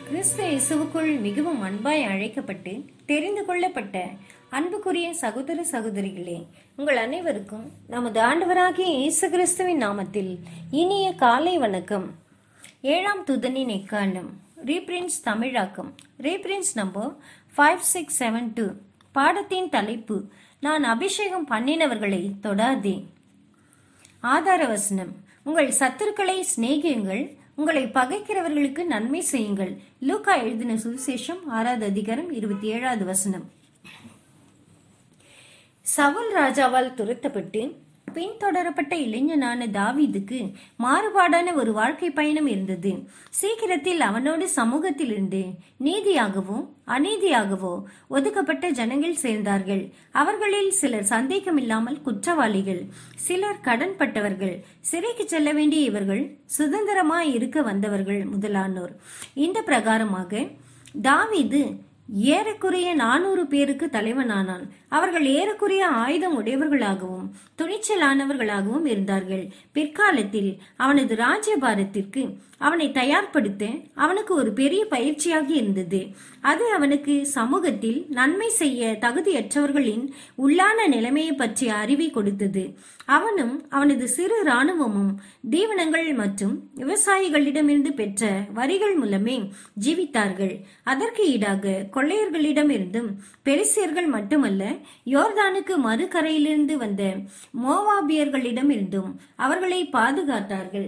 கிறிஸ்து இயேசுவுக்குள் மிகவும் அன்பாய் அழைக்கப்பட்டு தெரிந்து கொள்ளப்பட்ட அன்புக்குரிய சகோதர சகோதரிகளே உங்கள் அனைவருக்கும் நமது ஆண்டவராகிய இயேசு கிறிஸ்துவின் நாமத்தில் இனிய காலை வணக்கம் ஏழாம் துதனின் எக்காலம் ரீப்ரின்ஸ் தமிழாக்கம் ரீப்ரின்ஸ் number five six seven two பாடத்தின் தலைப்பு நான் அபிஷேகம் பண்ணினவர்களை தொடாதே ஆதார வசனம் உங்கள் சத்துருக்களை சிநேகியுங்கள் உங்களை பகைக்கிறவர்களுக்கு நன்மை செய்யுங்கள் லூக்கா எழுதின சுவிசேஷம் ஆறாவது அதிகாரம் இருபத்தி ஏழாவது வசனம் சவுல் ராஜாவால் துரத்தப்பட்டு பின்தொடரப்பட்ட இளைஞனான தாவீதுக்கு மாறுபாடான ஒரு வாழ்க்கை பயணம் இருந்தது சீக்கிரத்தில் அவனோடு சமூகத்திலிருந்து நீதியாகவோ அநீதியாகவோ ஒதுக்கப்பட்ட ஜனங்கள் சேர்ந்தார்கள் அவர்களில் சிலர் சந்தேகமில்லாமல் குற்றவாளிகள் சிலர் கடன்பட்டவர்கள் சிறைக்கு செல்ல வேண்டிய இவர்கள் சுதந்திரமாய் இருக்க வந்தவர்கள் முதலானோர் இந்த பிரகாரமாக தாவீது ஏறக்குறைய நானூறு பேருக்கு தலைவனானான் அவர்கள் ஏறக்குறைய ஆயுதம் உடையவர்களாகவும் துணிச்சலானவர்களாகவும் இருந்தார்கள் பிற்காலத்தில் அவனது ராஜ்யபாரத்திற்கு அவனை தயார்படுத்த அவனுக்கு ஒரு பெரிய பயிற்சியாக இருந்தது அது அவனுக்கு சமூகத்தில் நன்மை செய்ய தகுதியற்றவர்களின் உள்ளான நிலைமையை பற்றிய அறிவை கொடுத்தது அவனும் அவனது சிறு இராணுவமும் தீவனங்கள் மற்றும் விவசாயிகளிடமிருந்து பெற்ற வரிகள் மூலமே ஜீவித்தார்கள் அதற்கு ஈடாக கொள்ளையர்களிடமிருந்தும் பெரிசியர்கள் மட்டுமல்ல யோர்தானுக்கு மறுகரையிலிருந்து வந்த மோவாபியர்களிடமிருந்தும் அவர்களை பாதுகாத்தார்கள்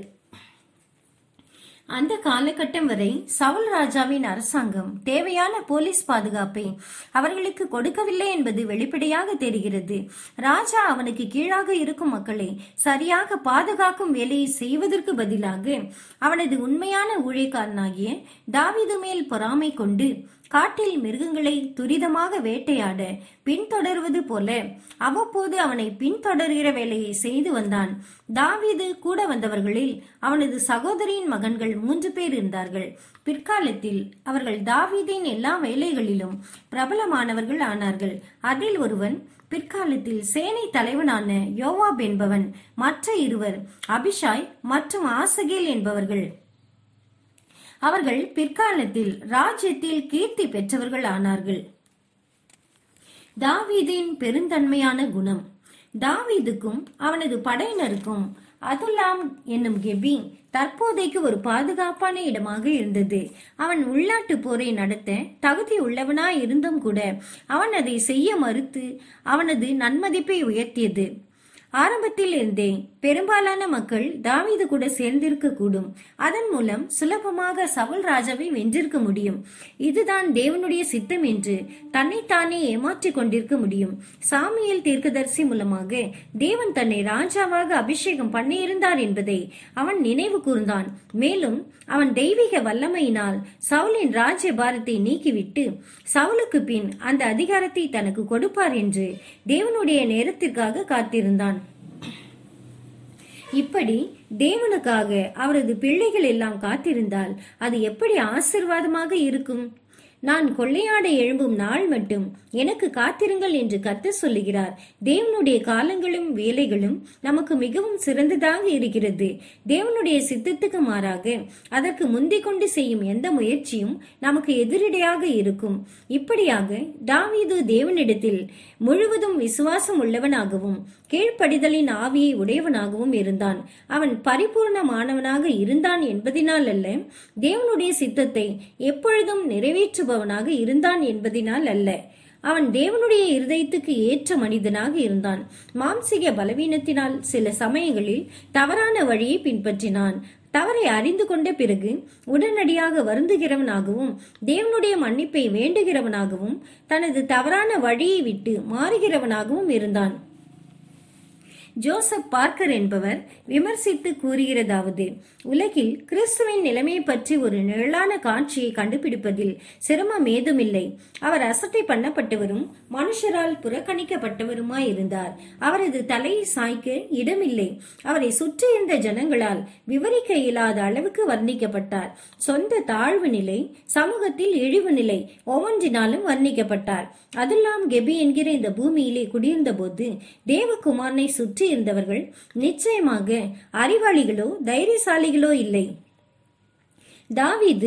அந்த காலகட்டம் வரை சவுல் ராஜாவின் அரசாங்கம் தேவையான போலீஸ் பாதுகாப்பை அவர்களுக்கு கொடுக்கவில்லை என்பது வெளிப்படையாக தெரிகிறது ராஜா அவனுக்கு கீழாக இருக்கும் மக்களை சரியாக பாதுகாக்கும் வேலையை செய்வதற்கு பதிலாக அவனது உண்மையான ஊழியக்காரனாகிய தாவிது மேல் பொறாமை கொண்டு காட்டில் மிருகங்களை துரிதமாக வேட்டையாட பின்தொடர்வது போல அவ்வப்போது அவனை பின்தொடர்கிற வேலையை செய்து வந்தான் தாவீது கூட வந்தவர்களில் அவனது சகோதரியின் மகன்கள் மூன்று பேர் இருந்தார்கள் பிற்காலத்தில் அவர்கள் தாவீதின் எல்லா வேலைகளிலும் பிரபலமானவர்கள் ஆனார்கள் அதில் ஒருவன் பிற்காலத்தில் சேனை தலைவனான யோவாப் என்பவன் மற்ற இருவர் அபிஷாய் மற்றும் ஆசகேல் என்பவர்கள் அவர்கள் பிற்காலத்தில் ராஜ்யத்தில் கீர்த்தி பெற்றவர்கள் ஆனார்கள் தாவீதின் பெருந்தன்மையான குணம் தாவீதுக்கும் அவனது படையினருக்கும் அதுல்லாம் என்னும் கெபி தற்போதைக்கு ஒரு பாதுகாப்பான இடமாக இருந்தது அவன் உள்நாட்டு போரை நடத்த தகுதி உள்ளவனா இருந்தும் கூட அவன் அதை செய்ய மறுத்து அவனது நன்மதிப்பை உயர்த்தியது ஆரம்பத்தில் இருந்தே பெரும்பாலான மக்கள் தாவீது கூட சேர்ந்திருக்க கூடும் அதன் மூலம் சுலபமாக சவுல் ராஜாவை வென்றிருக்க முடியும் இதுதான் தேவனுடைய சித்தம் என்று தன்னைத்தானே ஏமாற்றிக் கொண்டிருக்க முடியும் சாமியல் தீர்க்கதரிசி மூலமாக தேவன் தன்னை ராஜாவாக அபிஷேகம் பண்ணியிருந்தார் என்பதை அவன் நினைவு கூர்ந்தான் மேலும் அவன் தெய்வீக வல்லமையினால் சவுலின் ராஜ்ய பாரத்தை நீக்கிவிட்டு சவுலுக்கு பின் அந்த அதிகாரத்தை தனக்கு கொடுப்பார் என்று தேவனுடைய நேரத்திற்காக காத்திருந்தான் இப்படி தேவனுக்காக அவரது பிள்ளைகள் எல்லாம் காத்திருந்தால் அது எப்படி ஆசிர்வாதமாக இருக்கும் நான் கொள்ளையாட எழும்பும் நாள் மட்டும் எனக்கு காத்திருங்கள் என்று கத்த சொல்லுகிறார் தேவனுடைய காலங்களும் வேலைகளும் நமக்கு மிகவும் சிறந்ததாக இருக்கிறது தேவனுடைய சித்தத்துக்கு மாறாக அதற்கு முந்திக் கொண்டு செய்யும் எந்த முயற்சியும் நமக்கு எதிரடையாக இருக்கும் இப்படியாக தாவீது தேவனிடத்தில் முழுவதும் விசுவாசம் உள்ளவனாகவும் கீழ்ப்படிதலின் ஆவியை உடையவனாகவும் இருந்தான் அவன் பரிபூர்ணமானவனாக இருந்தான் என்பதினால் அல்ல தேவனுடைய சித்தத்தை எப்பொழுதும் நிறைவேற்றுபவனாக இருந்தான் என்பதினால் அல்ல அவன் தேவனுடைய இருதயத்துக்கு ஏற்ற மனிதனாக இருந்தான் மாம்சிக பலவீனத்தினால் சில சமயங்களில் தவறான வழியை பின்பற்றினான் தவறை அறிந்து கொண்ட பிறகு உடனடியாக வருந்துகிறவனாகவும் தேவனுடைய மன்னிப்பை வேண்டுகிறவனாகவும் தனது தவறான வழியை விட்டு மாறுகிறவனாகவும் இருந்தான் ஜோசப் பார்க்கர் என்பவர் விமர்சித்து கூறுகிறதாவது உலகில் கிறிஸ்துவின் நிலைமையை பற்றி ஒரு நிழலான காட்சியை கண்டுபிடிப்பதில் சிரமம் ஏதுமில்லை அவர் அசட்டை பண்ணப்பட்டவரும் மனுஷரால் புறக்கணிக்கப்பட்டவருமாய் இருந்தார் அவரது தலையை சாய்க்க இடமில்லை அவரை சுற்றியிருந்த ஜனங்களால் விவரிக்க இயலாத அளவுக்கு வர்ணிக்கப்பட்டார் சொந்த தாழ்வு நிலை சமூகத்தில் இழிவு நிலை ஒவ்வொன்றினாலும் வர்ணிக்கப்பட்டார் அதுல்லாம் கெபி என்கிற இந்த பூமியிலே குடியிருந்த போது தேவகுமாரனை சுற்றி இருந்தவர்கள் நிச்சயமாக அறிவாளிகளோ தைரியசாலிகளோ இல்லை தாவீது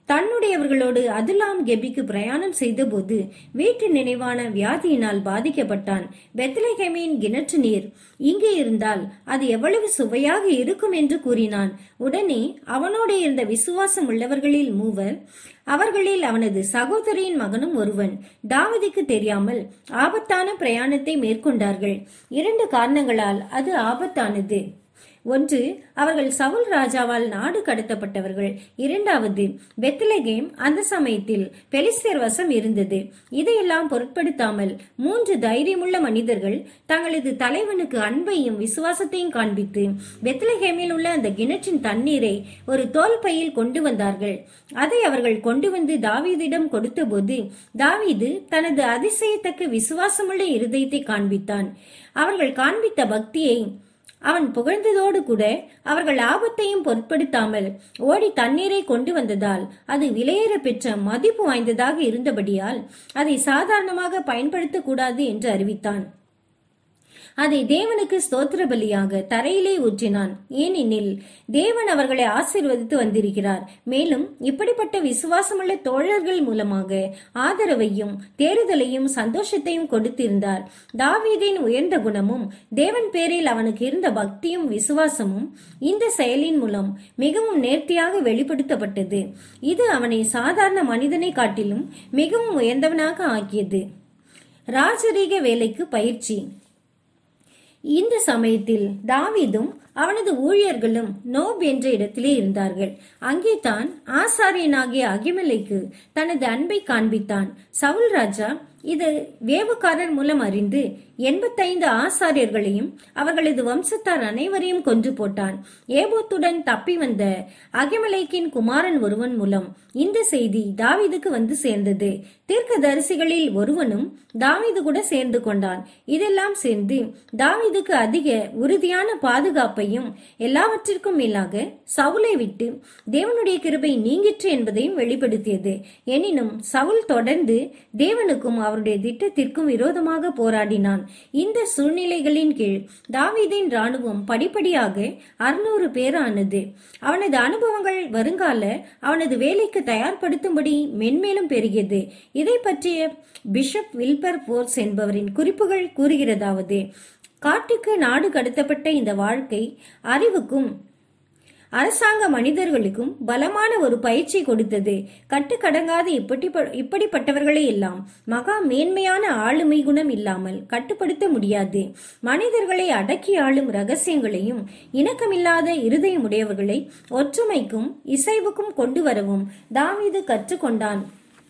தன்னுடையவர்களோடு அதுலாம் கெபிக்கு பிரயாணம் செய்தபோது வீட்டு நினைவான வியாதியினால் பாதிக்கப்பட்டான் பெத்லஹேமின் கிணற்று நீர் இங்கே இருந்தால் அது எவ்வளவு சுவையாக இருக்கும் என்று கூறினான் உடனே அவனோடு இருந்த விசுவாசம் உள்ளவர்களில் மூவர் அவர்களில் அவனது சகோதரியின் மகனும் ஒருவன் தாவதிக்கு தெரியாமல் ஆபத்தான பிரயாணத்தை மேற்கொண்டார்கள் இரண்டு காரணங்களால் அது ஆபத்தானது ஒன்று அவர்கள் சவுல் ராஜாவால் நாடு கடத்தப்பட்டவர்கள் இரண்டாவது பெத்லகேம் அந்த சமயத்தில் பெலிஸ்தர் வசம் இருந்தது இதையெல்லாம் பொருட்படுத்தாமல் மூன்று தைரியமுள்ள மனிதர்கள் தங்களது தலைவனுக்கு அன்பையும் விசுவாசத்தையும் காண்பித்து பெத்லகேமில் உள்ள அந்த கிணற்றின் தண்ணீரை ஒரு தோல் பையில் கொண்டு வந்தார்கள் அதை அவர்கள் கொண்டு வந்து தாவீதிடம் கொடுத்தபோது தாவீது தனது அதிசயத்தக்க விசுவாசமுள்ள இருதயத்தை காண்பித்தான் அவர்கள் காண்பித்த பக்தியை அவன் புகழ்ந்ததோடு கூட அவர்கள் ஆபத்தையும் பொருட்படுத்தாமல் ஓடி தண்ணீரை கொண்டு வந்ததால் அது விலையேற பெற்ற மதிப்பு வாய்ந்ததாக இருந்தபடியால் அதை சாதாரணமாக பயன்படுத்தக்கூடாது என்று அறிவித்தான் அதை தேவனுக்கு ஸ்தோத்திர பலியாக தரையிலே ஊற்றினான் ஏனெனில் தேவன் அவர்களை ஆசீர்வதித்து வந்திருக்கிறார் மேலும் இப்படிப்பட்ட விசுவாசமுள்ள தோழர்கள் மூலமாக ஆதரவையும் தேறுதலையும் சந்தோஷத்தையும் கொடுத்திருந்தார் தாவீதின் உயர்ந்த குணமும் தேவன் பேரில் அவனுக்கு இருந்த பக்தியும் விசுவாசமும் இந்த செயலின் மூலம் மிகவும் நேர்த்தியாக வெளிப்படுத்தப்பட்டது இது அவனை சாதாரண மனிதனை காட்டிலும் மிகவும் உயர்ந்தவனாக ஆக்கியது ராஜரீக வேலைக்கு பயிற்சி இந்த சமயத்தில் தாவீதும் அவனது ஊழியர்களும் நோப் என்ற இடத்திலே இருந்தார்கள் அங்கே தான் ஆசாரியனாகிய அகிமலைக்கு தனது அன்பை காண்பித்தான் சவுல் ராஜா இது வேவுக்காரர் மூலம் அறிந்து எண்பத்தைந்து ஆசாரியர்களையும் அவர்களது வம்சத்தார் அனைவரையும் கொன்று போட்டான் ஏபோத்துடன் தப்பி வந்த அகிமலைக்கின் குமாரன் ஒருவன் மூலம் இந்த செய்தி தாவீதுக்கு வந்து சேர்ந்தது தீர்க்கதரிசிகளில் ஒருவனும் தாவீது கூட சேர்ந்து கொண்டான் இதெல்லாம் சேர்ந்து தாவீதுக்கு அதிக உறுதியான பாதுகாப்பையும் எல்லாவற்றிற்கும் மேலாக சவுலை விட்டு தேவனுடைய கிருபை நீங்கிற்று என்பதையும் வெளிப்படுத்தியது எனினும் சவுல் தொடர்ந்து தேவனுக்கும் அவருடைய திட்டத்திற்கும் விரோதமாக போராடினான் இந்த சூழ்நிலைகளின் கீழ் தாவீதின் ராணுவம் படிப்படியாக அறுநூறு பேரானது அவனது அனுபவங்கள் வருங்கால அவனது வேலைக்கு தயார்படுத்தும்படி மென்மேலும் பெருகியது இதை பற்றிய பிஷப் வில்பர் போர்ஸ் என்பவரின் குறிப்புகள் கூறுகிறதாவது காட்டுக்கு நாடு கடத்தப்பட்ட இந்த வாழ்க்கை அறிவுக்கும் அரசாங்க மனிதர்களுக்கும் பலமான ஒரு பயிற்சி கொடுத்தது கட்டுக்கடங்காத இப்படி இப்படிப்பட்டவர்களை எல்லாம் மகா மேன்மையான ஆளுமை குணம் இல்லாமல் கட்டுப்படுத்த முடியாது மனிதர்களை அடக்கி ஆளும் ரகசியங்களையும் இணக்கமில்லாத இருதயமுடையவர்களை ஒற்றுமைக்கும் இசைவுக்கும் கொண்டு வரவும் தாவீது கற்றுக்கொண்டான்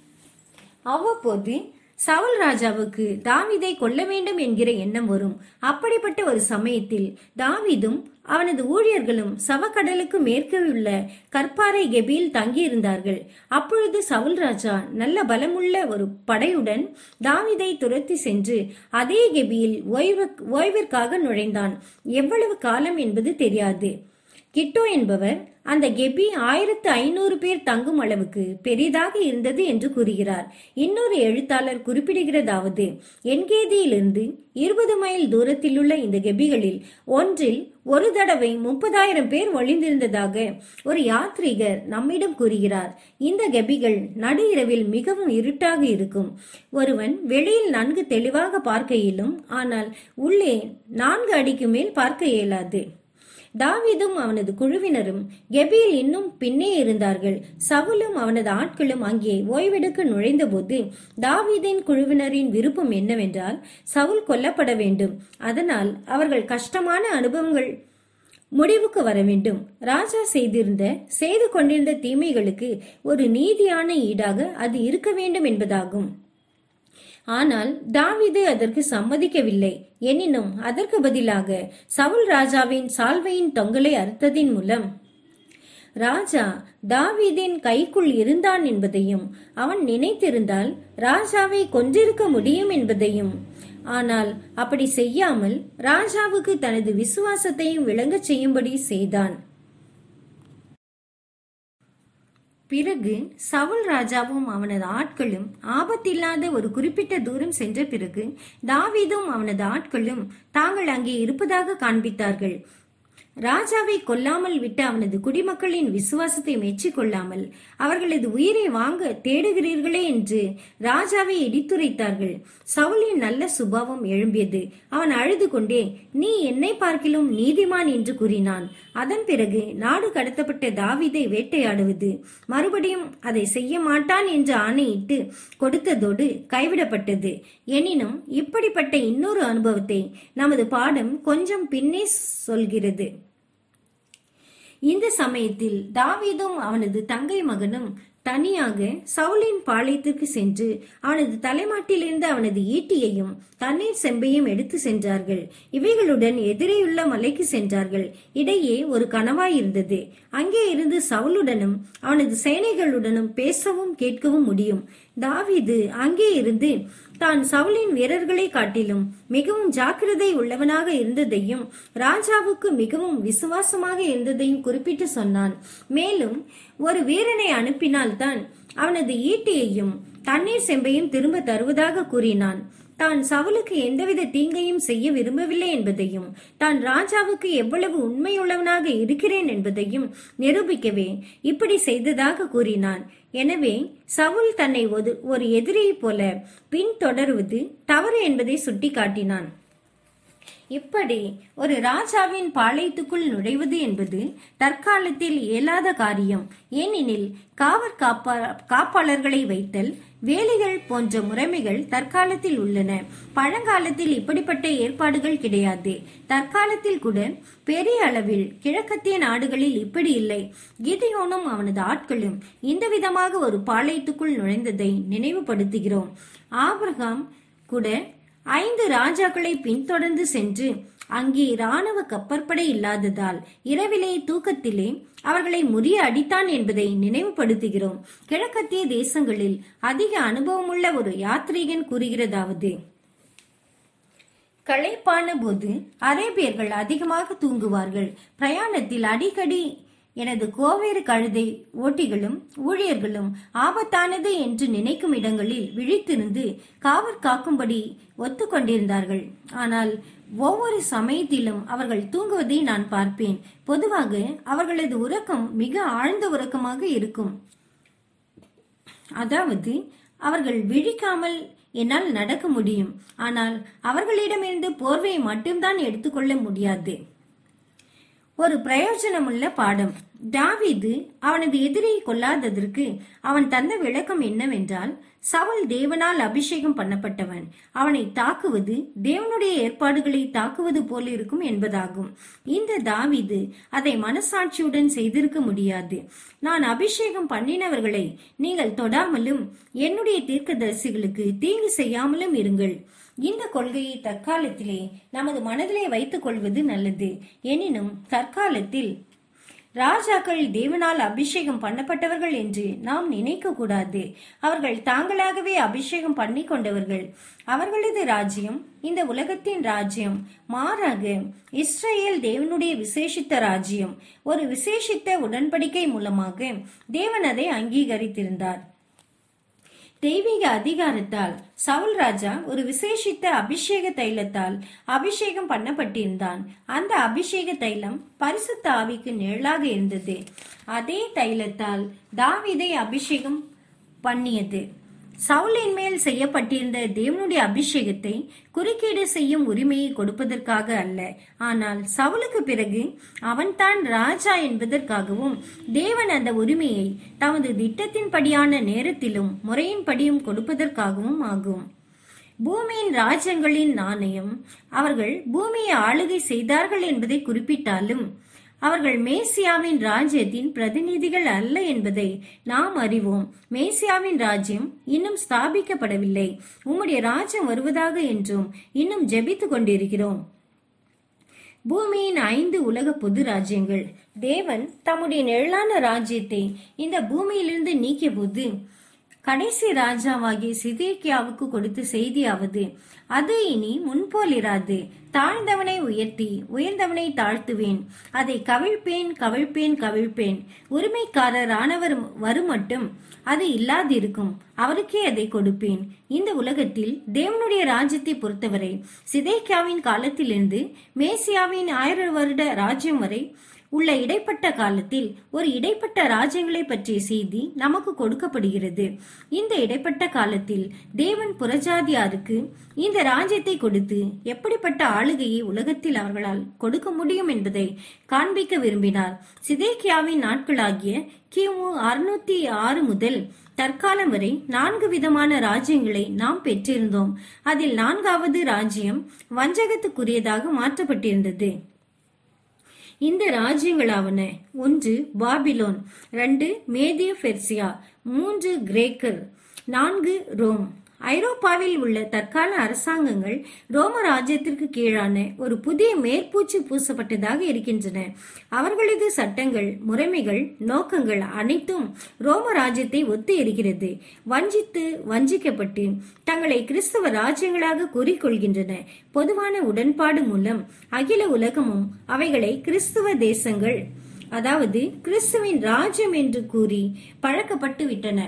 அவ்வப்போது சவுல் ராஜாவுக்கு தாவீதை கொல்ல வேண்டும் என்கிற எண்ணம் வரும் அப்படிப்பட்ட ஒரு சமயத்தில் தாவீதும் அவனது ஊழியர்களும் சவக்கடலுக்கு மேற்கே உள்ள கற்பாறை கெபியில் தங்கியிருந்தார்கள் அப்பொழுது சவுல் ராஜா நல்ல பலமுள்ள ஒரு படையுடன் தாவிதை துரத்தி சென்று அதே கெபியில் ஓய்வு ஓய்விற்காக நுழைந்தான் எவ்வளவு காலம் என்பது தெரியாது கிட்டோ என்பவர் அந்த கெபி ஆயிரத்து ஐநூறு பேர் தங்கும் அளவுக்கு பெரிதாக இருந்தது என்று கூறுகிறார் இன்னொரு எழுத்தாளர் குறிப்பிடுகிறதாவது என்கேதியிலிருந்து இருபது மைல் தூரத்திலுள்ள இந்த கெபிகளில் ஒன்றில் ஒரு தடவை முப்பதாயிரம் பேர் ஒளிந்திருந்ததாக ஒரு யாத்ரீகர் நம்மிடம் கூறுகிறார் இந்த கெபிகள் நடு இரவில் மிகவும் இருட்டாக இருக்கும் ஒருவன் வெளியில் நன்கு தெளிவாக பார்க்க இயலும் ஆனால் உள்ளே நான்கு அடிக்கு மேல் பார்க்க இயலாது தாவீதும் அவனது குழுவினரும் கெபியில் இன்னும் பின்னே இருந்தார்கள் சவுலும் அவனது ஆட்களும் அங்கே ஓய்வெடுக்க நுழைந்தபோது தாவீதின் குழுவினரின் விருப்பம் என்னவென்றால் சவுல் கொல்லப்பட வேண்டும் அதனால் அவர்கள் கஷ்டமான அனுபவங்கள் முடிவுக்கு வர வேண்டும் ராஜா செய்திருந்த செய்து கொண்டிருந்த தீமைகளுக்கு ஒரு நீதியான ஈடாக அது இருக்க வேண்டும் என்பதாகும் ஆனால் தாவீது அதற்கு சம்மதிக்கவில்லை எனினும் அதற்கு பதிலாக சவுல் ராஜாவின் சால்வையின் தொங்கலை அறுத்ததின் மூலம் ராஜா தாவீதின் கைக்குள் இருந்தான் என்பதையும் அவன் நினைத்திருந்தால் ராஜாவை கொன்றிருக்க முடியும் என்பதையும் ஆனால் அப்படி செய்யாமல் ராஜாவுக்கு தனது விசுவாசத்தையும் விளங்கச் செய்யும்படி செய்தான் பிறகு சவுல் ராஜாவும் அவனது ஆட்களும் ஆபத்தில்லாத ஒரு குறிப்பிட்ட தூரம் சென்ற பிறகு தாவீதும் அவனது ஆட்களும் தாங்கள் அங்கே இருப்பதாக காண்பித்தார்கள் ராஜாவை கொல்லாமல் விட்ட அவனது குடிமக்களின் விசுவாசத்தை மெச்சிக்கொள்ளாமல் அவர்களது உயிரை வாங்க தேடுகிறீர்களே என்று ராஜாவை இடித்துரைத்தார்கள் சவுலின் நல்ல சுபாவம் எழும்பியது அவன் அழுது கொண்டே நீ என்னை பார்க்கிலும் நீதிமான் என்று கூறினான் அதன் பிறகு நாடு கடத்தப்பட்ட தாவீதை வேட்டையாடுவது மறுபடியும் அதை செய்ய மாட்டான் என்று ஆணையிட்டு கொடுத்ததோடு கைவிடப்பட்டது எனினும் இப்படிப்பட்ட இன்னொரு அனுபவத்தை நமது பாடம் கொஞ்சம் பின்னே சொல்கிறது இந்த சமயத்தில் தாவீதும் அவனது தங்கை மகனும் தனியாக சவுலின் பாளையத்திற்கு சென்று அவனது தலைமாட்டிலிருந்து அவனது ஈட்டியையும் தண்ணீர் செம்பையும் எடுத்து சென்றார்கள் இவைகளுடன் எதிரேயுள்ள மலைக்கு சென்றார்கள் இடையே ஒரு கணவாய் இருந்தது அங்கே இருந்து சவுலுடனும் அவனது சேனைகளுடனும் பேசவும் கேட்கவும் முடியும் தாவீது அங்கே இருந்து தான் சவுலின் வீரர்களை காட்டிலும் மிகவும் ஜாக்கிரதை உள்ளவனாக இருந்ததையும் ராஜாவுக்கு மிகவும் விசுவாசமாக இருந்ததையும் குறிப்பிட்டு சொன்னான் மேலும் ஒரு வீரனை அனுப்பினால்தான் அவனது ஈட்டியையும் தண்ணீர் செம்பையும் திரும்ப தருவதாக கூறினான் தான் சவுலுக்கு எந்தவித தீங்கையும் செய்ய விரும்பவில்லை என்பதையும் தான் ராஜாவுக்கு எவ்வளவு உண்மையுள்ளவனாக இருக்கிறேன் என்பதையும் நிரூபிக்கவே இப்படி செய்ததாக கூறினான் எனவே சவுல் தன்னை ஒரு ஒரு எதிரியைப் போல பின்தொடருவது தவறு என்பதை சுட்டிக்காட்டினான் இப்படி ஒரு ராஜாவின் பாளையத்துக்குள் நுழைவது என்பது தற்காலத்தில் இயலாத காரியம் ஏனெனில் காவற் காப்பா காப்பாளர்களை வைத்தல் வேலிகள் போன்ற முறைமைகள் தற்காலத்தில் உள்ளன பழங்காலத்தில் இப்படிப்பட்ட ஏற்பாடுகள் கிடையாது தற்காலத்தில் கூட பெரிய அளவில் கிழக்கத்திய நாடுகளில் இப்படி இல்லை கிதியோனும் அவனது ஆட்களும் இந்த விதமாக ஒரு பாளையத்துக்குள் நுழைந்ததை நினைவுபடுத்துகிறோம் ஆபிரகாம் கூட ஐந்து ராஜாக்களை பின்தொடர்ந்து சென்று அங்கே இராணுவ கப்பற்படை இல்லாததால் இரவிலே தூக்கத்திலே அவர்களை முறிய அடித்தான் என்பதை நினைவுபடுத்துகிறோம் கிழக்கத்திய தேசங்களில் அதிக அனுபவமுள்ள ஒரு யாத்ரீகன் கூறுகிறதாவது களைப்பான போது அரேபியர்கள் அதிகமாக தூங்குவார்கள் பிரயாணத்தில் அடிக்கடி எனது கோவேறு கழுதை ஓட்டிகளும் ஊழியர்களும் ஆபத்தானது என்று நினைக்கும் இடங்களில் விழித்திருந்து காவற் காக்கும்படி ஒத்துக்கொண்டிருந்தார்கள் ஆனால் ஒவ்வொரு சமயத்திலும் அவர்கள் தூங்குவதை நான் பார்ப்பேன் பொதுவாக அவர்களது உறக்கம் மிக ஆழ்ந்த உறக்கமாக இருக்கும் அதாவது அவர்கள் விழிக்காமல் என்னால் நடக்க முடியும் ஆனால் அவர்களிடமிருந்து போர்வையை மட்டும்தான் எடுத்துக்கொள்ள முடியாது ஒரு பிரயோஜனமுள்ள பாடம் தாவீது அவனது எதிரியை கொல்லாததற்கு அவன் தந்த விளக்கம் என்னவென்றால் சவுல் தேவனால் அபிஷேகம் பண்ணப்பட்டவன் அவனை தாக்குவது தேவனுடைய ஏற்பாடுகளை தாக்குவது போல இருக்கும் என்பதாகும் இந்த தாவீது அதை மனசாட்சியுடன் செய்திருக்க முடியாது நான் அபிஷேகம் பண்ணினவர்களை நீங்கள் தொடாமலும் என்னுடைய தீர்க்கதரிசிகளுக்கு தீங்கு செய்யாமலும் இருங்கள் இந்த கொள்கையை தற்காலத்திலே நமது மனதிலே வைத்துக் கொள்வது நல்லது எனினும் தற்காலத்தில் ராஜாக்கள் தேவனால் அபிஷேகம் பண்ணப்பட்டவர்கள் என்று நாம் நினைக்க கூடாது அவர்கள் தாங்களாகவே அபிஷேகம் பண்ணி கொண்டவர்கள் அவர்களது ராஜ்யம் இந்த உலகத்தின் ராஜ்யம் மாறாக இஸ்ரேல் தேவனுடைய விசேஷித்த ராஜ்யம் ஒரு விசேஷித்த உடன்படிக்கை மூலமாக தேவன் அதை அங்கீகரித்திருந்தார் தெய்வீக அதிகாரத்தால் சவுல் ராஜா ஒரு விசேஷித்த அபிஷேக தைலத்தால் அபிஷேகம் பண்ணப்பட்டிருந்தான் அந்த அபிஷேக தைலம் பரிசுத்த ஆவிக்கு நிழலாக இருந்தது அதே தைலத்தால் தாவீதை அபிஷேகம் பண்ணியது சவுலின் மேல் செய்யப்பட்டிருந்த தேவனுடைய அபிஷேகத்தை குறுக்கீடு செய்யும் உரிமையை கொடுப்பதற்காக அல்ல ஆனால் சவுலுக்கு பிறகு அவன்தான் ராஜா என்பதற்காகவும் தேவன் அந்த உரிமையை தமது திட்டத்தின்படியான நேரத்திலும் முறையின்படியும் கொடுப்பதற்காகவும் ஆகும் பூமியின் ராஜ்யங்களின் நாணயம் அவர்கள் பூமியை ஆளுகை செய்தார்கள் என்பதை குறிப்பிட்டாலும் அவர்கள் மேசியாவின் ராஜ்யத்தின் பிரதிநிதிகள் அல்ல என்பதை நாம் அறிவோம் மேசியாவின் ராஜ்யம் இன்னும் ஸ்தாபிக்கப்படவில்லை உம்முடைய ராஜ்யம் வருவதாக என்றும் இன்னும் ஜெபித்துக் கொண்டிருக்கிறோம் பூமியின் ஐந்து உலக பொது ராஜ்யங்கள் தேவன் தம்முடைய நிழலான ராஜ்யத்தை இந்த பூமியிலிருந்து நீக்கிய போது கடைசி ராஜாவாகிய சிதேக்கியாவுக்கு கொடுத்த செய்தியாவது அது இனி முன்போலிராது தாழ்ந்தவனை உயர்த்தி உயர்ந்தவனை தாழ்த்துவேன் அதை கவிழ்ப்பேன் கவிழ்ப்பேன் கவிழ்ப்பேன் உரிமைக்காரர் ஆனவர் வருமட்டும் அது இல்லாதிருக்கும் அவருக்கே அதை கொடுப்பேன் இந்த உலகத்தில் தேவனுடைய ராஜ்யத்தை பொறுத்தவரை சிதேக்கியாவின் காலத்திலிருந்து மேசியாவின் ஆயிரம் வருட ராஜ்யம் வரை உள்ள இடைப்பட்ட காலத்தில் ஒரு இடைப்பட்ட ராஜ்யங்களை பற்றிய செய்தி நமக்கு கொடுக்கப்படுகிறது இந்த இடைப்பட்ட காலத்தில் தேவன் புறஜாதியாருக்கு இந்த ராஜ்யத்தை கொடுத்து எப்படிப்பட்ட ஆளுகையை உலகத்தில் அவர்களால் கொடுக்க முடியும் என்பதை காண்பிக்க விரும்பினார் சிதேக்கியாவின் நாட்களாகிய கிமு அறுநூத்தி ஆறு முதல் தற்காலம் வரை நான்கு விதமான ராஜ்யங்களை நாம் பெற்றிருந்தோம் அதில் நான்காவது ராஜ்யம் வஞ்சகத்துக்குரியதாக மாற்றப்பட்டிருந்தது இந்த ராஜ்யங்களாவன ஒன்று பாபிலோன் ரெண்டு மேதிய பெர்சியா மூன்று கிரேக்கர் நான்கு ரோம் ஐரோப்பாவில் உள்ள தற்கால அரசாங்கங்கள் ரோம ராஜ்யத்திற்கு கீழான ஒரு புதிய மேற்பூச்சு பூசப்பட்டதாக இருக்கின்றன அவர்களது சட்டங்கள் முறைமைகள் நோக்கங்கள் அனைத்தும் ரோம ராஜ்யத்தை ஒத்து இருக்கிறது வஞ்சித்து வஞ்சிக்கப்பட்டு தங்களை கிறிஸ்தவ ராஜ்யங்களாக கூறிக்கொள்கின்றன பொதுவான உடன்பாடு மூலம் அகில உலகமும் அவைகளை கிறிஸ்துவ தேசங்கள் அதாவது கிறிஸ்துவின் ராஜ்யம் என்று கூறி பழக்கப்பட்டு விட்டன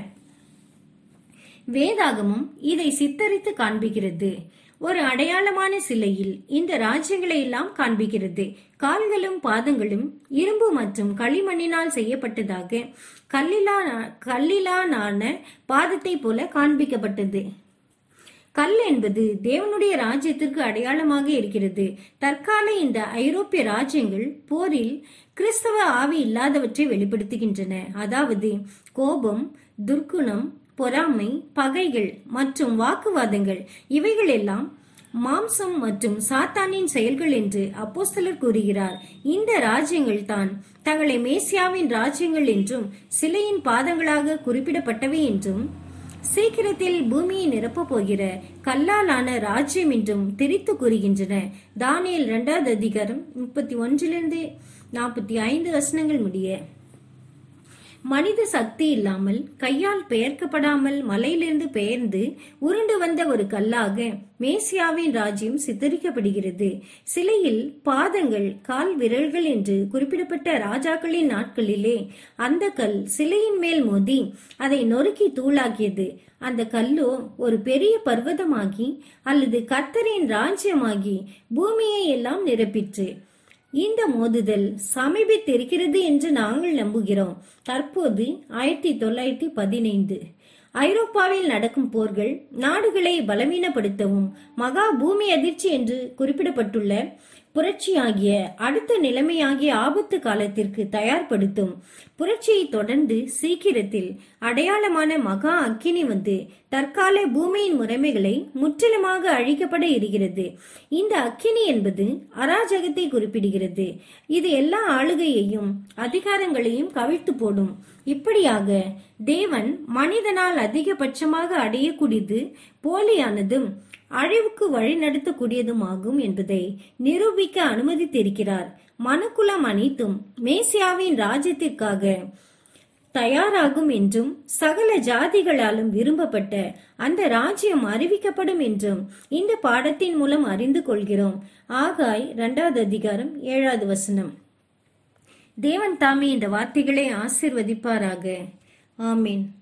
வேதாகமும் இதை சித்தரித்து காண்பிக்கிறது ஒரு அடையாளமான சிலையில் இந்த ராஜ்யங்களை எல்லாம் காண்பிக்கிறது கால்களும் பாதங்களும் இரும்பு மற்றும் களிமண்ணினால் செய்யப்பட்டதாக கல்லிலா கல்லிலான பாதத்தை போல காண்பிக்கப்பட்டது கல் என்பது தேவனுடைய ராஜ்யத்திற்கு அடையாளமாக இருக்கிறது தற்கால இந்த ஐரோப்பிய ராஜ்யங்கள் போரில் கிறிஸ்தவ ஆவி இல்லாதவற்றை வெளிப்படுத்துகின்றன அதாவது கோபம் துர்க்குணம் பொறாமை பகைகள் மற்றும் வாக்குவாதங்கள் இவைகள் எல்லாம் மாம்சம் மற்றும் சாத்தானின் செயல்கள் என்று அப்போஸ்தலர் கூறுகிறார் இந்த ராஜ்யங்கள் தான் தங்களை மேசியாவின் ராஜ்யங்கள் என்றும் சிலையின் பாதங்களாக குறிப்பிடப்பட்டவை என்றும் சீக்கிரத்தில் பூமியை நிரப்பப் போகிற கல்லாலான ராஜ்யம் என்றும் திரித்து கூறுகின்றன தானியல் இரண்டாவது அதிகாரம் முப்பத்தி ஒன்றிலிருந்து நாற்பத்தி ஐந்து வசனங்கள் முடிய மனித சக்தி இல்லாமல் கையால் பெயர்க்கப்படாமல் மலையிலிருந்து பெயர்ந்து உருண்டு வந்த ஒரு கல்லாக மேசியாவின் ராஜ்யம் சித்தரிக்கப்படுகிறது சிலையில் பாதங்கள் கால் விரல்கள் என்று குறிப்பிடப்பட்ட ராஜாக்களின் நாட்களிலே அந்த கல் சிலையின் மேல் மோதி அதை நொறுக்கி தூளாக்கியது அந்த கல்லோ ஒரு பெரிய பர்வதமாகி அல்லது கர்த்தரின் ராஜ்யமாகி பூமியை எல்லாம் நிரப்பிற்று இந்த மோதுதல் சமீபித்திருக்கிறது என்று நாங்கள் நம்புகிறோம் தற்போது ஆயிரத்தி தொள்ளாயிரத்தி பதினைந்து ஐரோப்பாவில் நடக்கும் போர்கள் நாடுகளை பலவீனப்படுத்தவும் மகா பூமி அதிர்ச்சி என்று குறிப்பிடப்பட்டுள்ள புரட்சியாகிய அடுத்த நிலைமையாகிய ஆபத்து காலத்திற்கு தயார்படுத்தும் புரட்சியை தொடர்ந்து சீக்கிரத்தில் அடையாளமான மகா அக்கினி வந்து தற்கால பூமியின் முறைமைகளை முற்றிலுமாக அழிக்கப்பட இருக்கிறது இந்த அக்கினி என்பது அராஜகத்தை குறிப்பிடுகிறது இது எல்லா ஆளுகையையும் அதிகாரங்களையும் கவிழ்த்து போடும் இப்படியாக தேவன் மனிதனால் அதிகபட்சமாக அடையக்கூடியது போலியானதும் அழிவுக்கு வழிநடத்தக்கூடியதுமாகும் என்பதை நிரூபிக்க அனுமதித்திருக்கிறார் மனுக்குலம் அனைத்தும் மேசியாவின் ராஜ்யத்திற்காக தயாராகும் என்றும் சகல ஜாதிகளாலும் விரும்பப்பட்ட அந்த ராஜ்யம் அறிவிக்கப்படும் என்றும் இந்த பாடத்தின் மூலம் அறிந்து கொள்கிறோம் ஆகாய் இரண்டாவது அதிகாரம் ஏழாவது வசனம் தேவன் தாமே இந்த வார்த்தைகளை ஆசிர்வதிப்பாராக ஆமீன்